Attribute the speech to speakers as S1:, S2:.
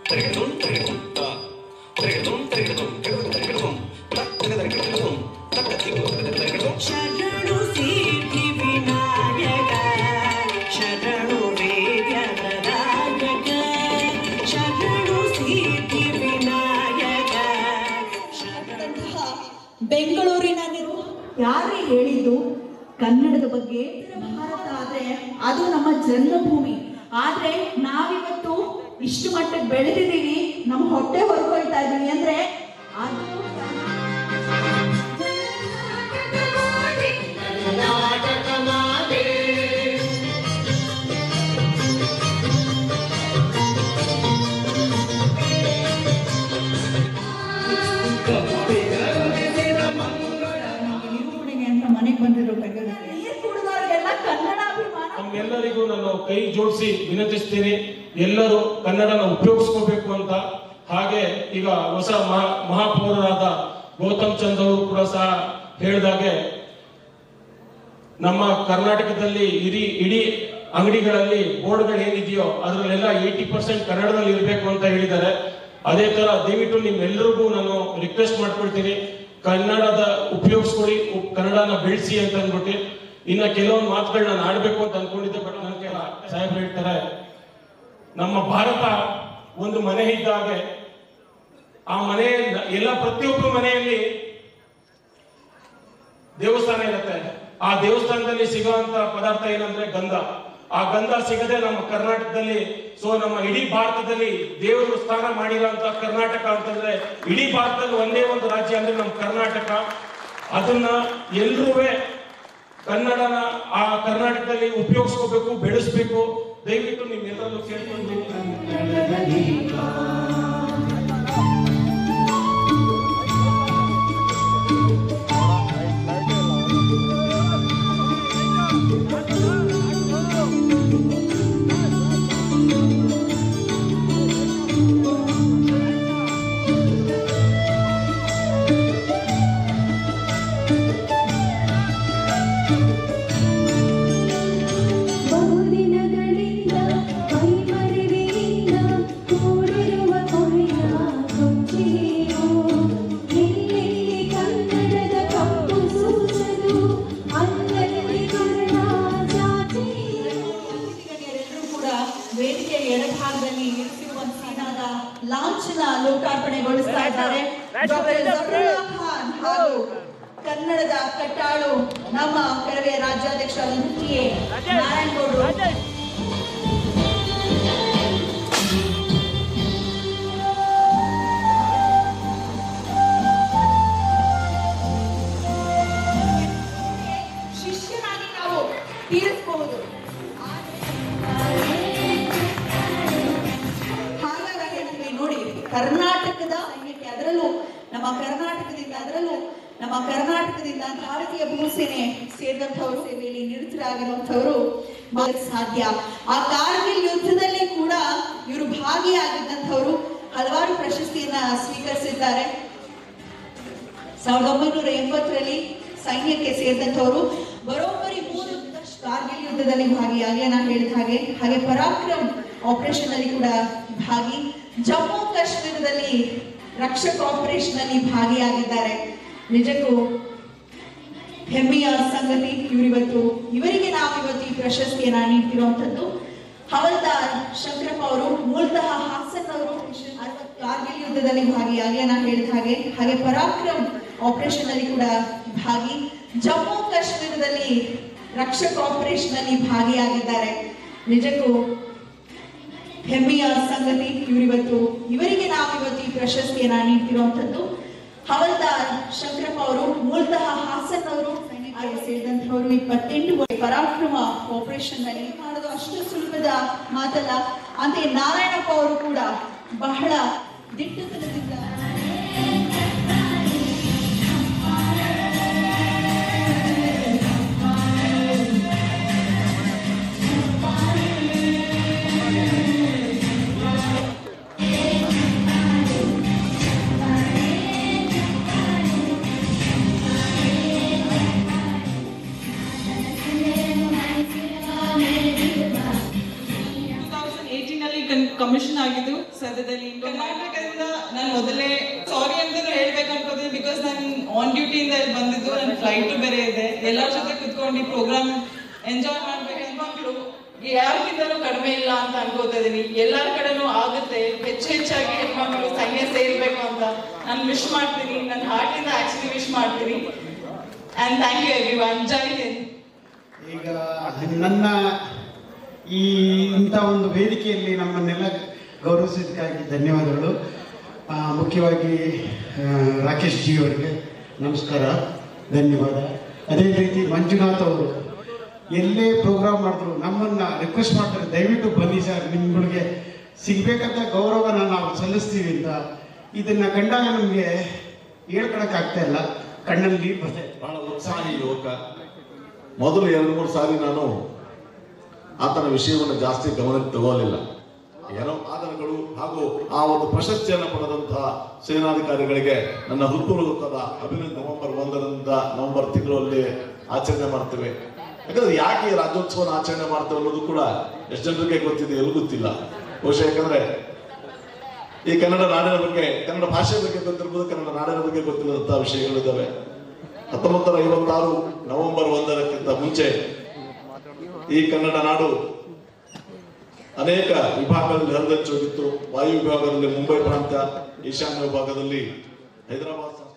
S1: ಶರಣು ಸಿದ್ಧಿ ವಿನಾಯಕ ಶರಣು ವೇದ್ಯನಾಯಕ ಶರಣು ಸಿದ್ಧಿ ವಿನಾಯಕ
S2: ಬೆಂಗಳೂರಿನ ಯಾರು ಹೇಳಿದ್ದು ಕನ್ನಡದ ಬಗ್ಗೆ ಭಾರತ ಆದ್ರೆ ಅದು ನಮ್ಮ ಜನ್ಮಭೂಮಿ ಆದ್ರೆ ನಾವಿವತ್ತು ಇಷ್ಟು ಮಟ್ಟಕ್ಕೆ ಬೆಳೆದಿದ್ದೀವಿ ನಮ್ಮ ಹೊಟ್ಟೆ ಹೊರ್ಕೊಳ್ತಾ ಇದೀವಿ ಅಂದ್ರೆ ಅದು ನಿರೂಪಣೆಗೆ ಅಂತ ಮನೆಗೆ ಬಂದಿರೋ ಬೆಂಗಳೂರಿಗೆ ನೀರು ಕುಡಿದವ್ರಿಗೆಲ್ಲ ಕನ್ನಡ ಅಭಿಮಾನ
S3: ನಮ್ಮೆಲ್ಲರಿಗೂ ನಾನು ಕೈ ಜೋಡಿಸಿ ವಿನಂತಿಸ್ತೀನಿ ಎಲ್ಲರೂ ಕನ್ನಡನ ಉಪಯೋಗಿಸ್ಕೋಬೇಕು ಅಂತ ಹಾಗೆ ಈಗ ಹೊಸ ಮಹಾ ಮಹಾಪೌರರಾದ ಗೌತಮ್ ಚಂದ್ ಅವರು ಕೂಡ ಸಹ ಹೇಳಿದಾಗೆ ನಮ್ಮ ಕರ್ನಾಟಕದಲ್ಲಿ ಇಡೀ ಇಡೀ ಅಂಗಡಿಗಳಲ್ಲಿ ಬೋರ್ಡ್ಗಳು ಏನಿದೆಯೋ ಅದರಲ್ಲೆಲ್ಲ ಏಯ್ಟಿ ಪರ್ಸೆಂಟ್ ಕನ್ನಡದಲ್ಲಿ ಇರಬೇಕು ಅಂತ ಹೇಳಿದ್ದಾರೆ ಅದೇ ತರ ದಯವಿಟ್ಟು ನಿಮ್ಮೆಲ್ಲರಿಗೂ ನಾನು ರಿಕ್ವೆಸ್ಟ್ ಮಾಡ್ಕೊಳ್ತೀನಿ ಕನ್ನಡದ ಉಪಯೋಗಿಸ್ಕೊಳ್ಳಿ ಉಪ್- ಕನ್ನಡನ ಬೆಳೆಸಿ ಅಂತ ಅಂದ್ಬಿಟ್ಟು ಇನ್ನ ಕೆಲವೊಂದು ಮಾತುಗಳನ್ನ ನಾನು ಆಡ್ಬೇಕು ಅಂತ ಅನ್ಕೊಂಡಿದ್ದೆ ಬಟ್ ನನಗೆ ಸಾಹೇಬ್ರು ಹೇಳ್ತಾರೆ ನಮ್ಮ ಭಾರತ ಒಂದು ಮನೆ ಇದ್ದಾಗೆ ಆ ಮನೆ ಎಲ್ಲ ಪ್ರತಿಯೊಬ್ಬರ ಮನೆಯಲ್ಲಿ ದೇವಸ್ಥಾನ ಇರುತ್ತೆ ಆ ದೇವಸ್ಥಾನದಲ್ಲಿ ಸಿಗುವಂತ ಪದಾರ್ಥ ಏನಂದ್ರೆ ಗಂಧ ಆ ಗಂಧ ಸಿಗದೆ ನಮ್ಮ ಕರ್ನಾಟಕದಲ್ಲಿ ಸೊ ನಮ್ಮ ಇಡೀ ಭಾರತದಲ್ಲಿ ದೇವರು ಸ್ಥಾನ ಮಾಡಿರೋಂತ ಕರ್ನಾಟಕ ಅಂತಂದ್ರೆ ಇಡೀ ಭಾರತದಲ್ಲಿ ಒಂದೇ ಒಂದು ರಾಜ್ಯ ಅಂದ್ರೆ ನಮ್ಮ ಕರ್ನಾಟಕ ಅದನ್ನ ಎಲ್ರೂ ಕನ್ನಡನ ಆ ಕರ್ನಾಟಕದಲ್ಲಿ ಉಪಯೋಗಿಸ್ಕೋಬೇಕು ಬೆಳೆಸ್ಬೇಕು ದಯವಿಟ್ಟು ನಿಮ್ಮೆಲ್ಲರಲ್ಲೂ ಕೇಳ್ಕೊಂಡು
S4: ಬಹುದಿನಗಳಿಂದ ಮೈಮರೆಯಿಂದ ಕೂಡಿರುವ ಕೊನೆಯ ಕೊಂಚೆಯೋ ಎಲ್ಲೆಲ್ಲಿ ಕನ್ನಡದ ಕಪ್ಪು ಸೂಸಲು ಅಲ್ಲಲ್ಲಿ ಕನ್ನಡ ಜಾತಿಯೋ
S2: ಗಣ್ಯರೆಲ್ಲರೂ ಕೂಡ ವೇದಿಕೆಯ ಎಡಭಾಗದಲ್ಲಿ ಇರಿಸಿರುವ ಸೀನಾದ ಲಾಂಛನ ಲೋಕಾರ್ಪಣೆಗೊಳಿಸ್ತಾ ಇದ್ದಾರೆ ಡಾಕ್ಟರ್ ಜಫರುಲ್ಲಾ ಖಾನ್ ಹಾಗೂ ಕನ್ನಡದ ಕಟ್ಟಾಳು ನಮ್ಮ ಕರವೇ ರಾಜ್ಯಾಧ್ಯಕ್ಷ ಕೆ ನಾರಾಯಣಗೌಡರು ಶಿಷ್ಯನಾಗಿ ನಾವು ತೀರಿಸಬಹುದು ಹಾಗಾಗಿ ಹೇಳ್ತೀವಿ ನೋಡಿ ಕರ್ನಾಟಕದ ಸೈನ್ಯಕ್ಕೆ ಅದರಲ್ಲೂ ನಮ್ಮ ಕರ್ನಾಟಕದಿಂದ ಅದರಲ್ಲೂ ನಮ್ಮ ಕರ್ನಾಟಕದಿಂದ ಭಾರತೀಯ ಭೂಸೇನೆ ಸೇರಿದಂಥವರು ಸೇವೆಯಲ್ಲಿ ನಿರತರಾಗಿರುವಂಥವರು ಮಾಡೋಕ್ ಸಾಧ್ಯ ಆ ಕಾರ್ಗಿಲ್ ಯುದ್ಧದಲ್ಲಿ ಕೂಡ ಇವರು ಭಾಗಿಯಾಗಿದ್ದಂಥವರು ಹಲವಾರು ಪ್ರಶಸ್ತಿಯನ್ನ ಸ್ವೀಕರಿಸಿದ್ದಾರೆ ಸಾವಿರದ ಒಂಬೈನೂರ ಎಂಬತ್ತರಲ್ಲಿ ಸೈನ್ಯಕ್ಕೆ ಸೇರಿದಂಥವರು ಬರೋಬ್ಬರಿ ಮೂರು ದಶ ಕಾರ್ಗಿಲ್ ಯುದ್ಧದಲ್ಲಿ ಭಾಗಿಯಾಗಿ ನಾನು ಹೇಳಿದ ಹಾಗೆ ಹಾಗೆ ಪರಾಕ್ರಮ್ ಆಪರೇಷನ್ ಅಲ್ಲಿ ಕೂಡ ಭಾಗಿ ಜಮ್ಮು ಕಾಶ್ಮೀರದಲ್ಲಿ ರಕ್ಷಕ್ ಆಪರೇಷನ್ ಅಲ್ಲಿ ಭಾಗಿಯಾಗಿದ್ದಾರೆ ನಿಜಕ್ಕೂ ಹೆಮ್ಮೆಯ ಸಂಗತಿ ಇವರಿವತ್ತು ಇವರಿಗೆ ನಾವು ಇವತ್ತು ಈ ಪ್ರಶಸ್ತಿಯನ್ನ ನೀಡ್ತಿರುವಂತದ್ದು ಹವಲ್ದಾರ್ ಶಂಕರಪ್ಪ ಅವರು ಮೂಲತಃ ಹಾಸನ್ ಅವರು ಕಾರ್ಗಿಲ್ ಯುದ್ಧದಲ್ಲಿ ಭಾಗಿಯಾಗಿ ನಾನು ಹೇಳಿದ ಹಾಗೆ ಹಾಗೆ ಪರಾಕ್ರಮ್ ಆಪರೇಷನ್ ಅಲ್ಲಿ ಕೂಡ ಭಾಗಿ ಜಮ್ಮು ಕಾಶ್ಮೀರದಲ್ಲಿ ರಕ್ಷಕ್ ಆಪರೇಷನ್ ಅಲ್ಲಿ ಭಾಗಿಯಾಗಿದ್ದಾರೆ ನಿಜಕ್ಕೂ ಹೆಮ್ಮೆಯ ಸಂಗತಿ ಇವರಿವತ್ತು ಇವರಿಗೆ ನಾವು ಇವತ್ತು ಈ ಪ್ರಶಸ್ತಿಯನ್ನ ನೀಡ್ತಿರುವಂತದ್ದು ಹವಲ್ದಾರ್ ಶಂಕರಪ್ಪ ಅವರು ಮೂಲತಃ ಹಾಸನ್ ಅವರು ಸೈನಿಕರಿಗೆ ಸೇರಿದಂತವರು ಇಪ್ಪತ್ತೆಂಟು ವರ್ಷ ಪರಾಕ್ರಮ ಆಪರೇಷನ್ ನಲ್ಲಿ ಮಾಡೋದು ಅಷ್ಟು ಸುಲಭದ ಮಾತಲ್ಲ ಅಂತೆ ನಾರಾಯಣಪ್ಪ ಅವರು ಕೂಡ ಬಹಳ ದಿಟ್ಟತನದಿಂದ
S5: ಟೂ ತೌಸಂಡ್ ಏಯ್ಟೀನಲ್ಲಿ ಕಮಿಷನ್ ಆಗಿದ್ದು ಸದ್ಯದಲ್ಲಿ ಇಂಡೋ ಡ್ಯೂಟಿಯಿಂದ ಇಲ್ಲಿ ಬಂದಿದ್ದು ನನ್ನ ಫ್ಲೈಟ್ ಬೇರೆ ಇದೆ ಎಲ್ಲರ ಜೊತೆ ಕುತ್ಕೊಂಡು ಪ್ರೋಗ್ರಾಮ್ ಎಂಜಾಯ್ ಮಾಡ್ಬೇಕು ಹೆಣ್ಮಕ್ಳು ಯಾರಿಗಿಂತಲೂ ಕಡಿಮೆ ಇಲ್ಲ ಅಂತ ಅನ್ಕೋತಾ ಇದೀನಿ ಎಲ್ಲರ ಕಡೆನೂ ಆಗುತ್ತೆ ಹೆಚ್ಚು ಹೆಚ್ಚಾಗಿ ಹೆಣ್ಮಕ್ಳು ಸೈನ್ಯ ಸೇರ್ಬೇಕು ಅಂತ ನಾನು ವಿಶ್ ಮಾಡ್ತೀನಿ ನನ್ನ ಹಾರ್ಟಿಂದ ಆಕ್ಚುಲಿ ವಿಶ್ ಮಾಡ್ತೀನಿ and thank you everyone Jai Hind
S6: ಈಗ ನನ್ನ ಈ ಇಂಥ ಒಂದು ವೇದಿಕೆಯಲ್ಲಿ ನಮ್ಮನ್ನೆಲ್ಲ ಗೌರವಿಸಿದ್ದಕ್ಕಾಗಿ ಧನ್ಯವಾದಗಳು ಆ, ಮುಖ್ಯವಾಗಿ ಆ, ರಾಕೇಶ್ ಜಿ ಅವರಿಗೆ ನಮಸ್ಕಾರ ಧನ್ಯವಾದ ಅದೇ ರೀತಿ ಮಂಜುನಾಥ್ ಅವರು ಎಲ್ಲೇ ಪ್ರೋಗ್ರಾಮ್ ಮಾಡಿದ್ರು ನಮ್ಮನ್ನು ರಿಕ್ವೆಸ್ಟ್ ಮಾಡ್ತಾರೆ ದಯವಿಟ್ಟು ಬನ್ನಿ ಸರ್ ನಿಮ್ಗಳಿಗೆ ಸಿಗ್ಬೇಕಂತ ಗೌರವನ ನಾವು ಸಲ್ಲಿಸ್ತೀವಿ ಅಂತ ಇದನ್ನ ಕಂಡಾಗ ನಮಗೆ ಹೇಳ್ಕೊಳಕ್ಕಾಗ್ತಾ ಇಲ್ಲ ಕಣ್ಣಲ್ಲಿ ನೀರು ಬರ್ತದೆ
S7: ಬಹಳ ಉತ್ಸಾಹಿ ಯುವಕ ಮೊದಲು ಎರಡು ಮೂರು ಸಾರಿ ನಾನು ಆತನ ವಿಷಯವನ್ನು ಜಾಸ್ತಿ ಗಮನಕ್ಕೆ ತಗೋಲಿಲ್ಲ ಏನೋ ಆದರಗಳು ಹಾಗೂ ಆ ಒಂದು ಪ್ರಶಸ್ತಿಯನ್ನು ಪಡೆದಂತಹ ಸೇನಾಧಿಕಾರಿಗಳಿಗೆ ನನ್ನ ಹೃತ್ಪೂರ್ವಕದ ಅಭಿನಂದನೆ ನವೆಂಬರ್ ಒಂದರಿಂದ ನವೆಂಬರ್ ತಿಂಗಳಲ್ಲಿ ಆಚರಣೆ ಮಾಡ್ತೇವೆ ಯಾಕಂದ್ರೆ ಯಾಕೆ ಈ ರಾಜ್ಯೋತ್ಸವನ ಆಚರಣೆ ಮಾಡ್ತೇವೆ ಅನ್ನೋದು ಕೂಡ ಎಷ್ಟು ಜನರಿಗೆ ಗೊತ್ತಿದೆ ಎಲ್ಲೂ ಗೊತ್ತಿಲ್ಲ ಬಹುಶಃ ಯಾಕಂದ್ರೆ ಈ ಕನ್ನಡ ನಾಡಿನ ಬಗ್ಗೆ ಕನ್ನಡ ಭಾಷೆ ಬಗ್ಗೆ ಗೊತ್ತಿರ್ಬೋದು ಕನ್ನಡ ನಾಡಿನ ಬಗ್ಗೆ ಗೊತ್ತಿಲ್ಲದಂತಹ ವಿಷಯಗಳಿದ್ದಾವೆ ಹತ್ತೊಂಬತ್ತು ನೂರ ಐವತ್ತಾರು ನವೆಂಬರ್ ಒಂದರಕ್ಕಿಂತ ಮುಂಚೆ ಈ ಕನ್ನಡ ನಾಡು ಅನೇಕ ವಿಭಾಗಗಳಲ್ಲಿ ಹರಿದಚ್ಚೋಗಿತ್ತು ವಾಯು ವಿಭಾಗದಲ್ಲಿ ಮುಂಬೈ ಪ್ರಾಂತ್ಯ ಈಶಾನ್ಯ ವಿಭಾಗದಲ್ಲಿ ಹೈದರಾಬಾದ್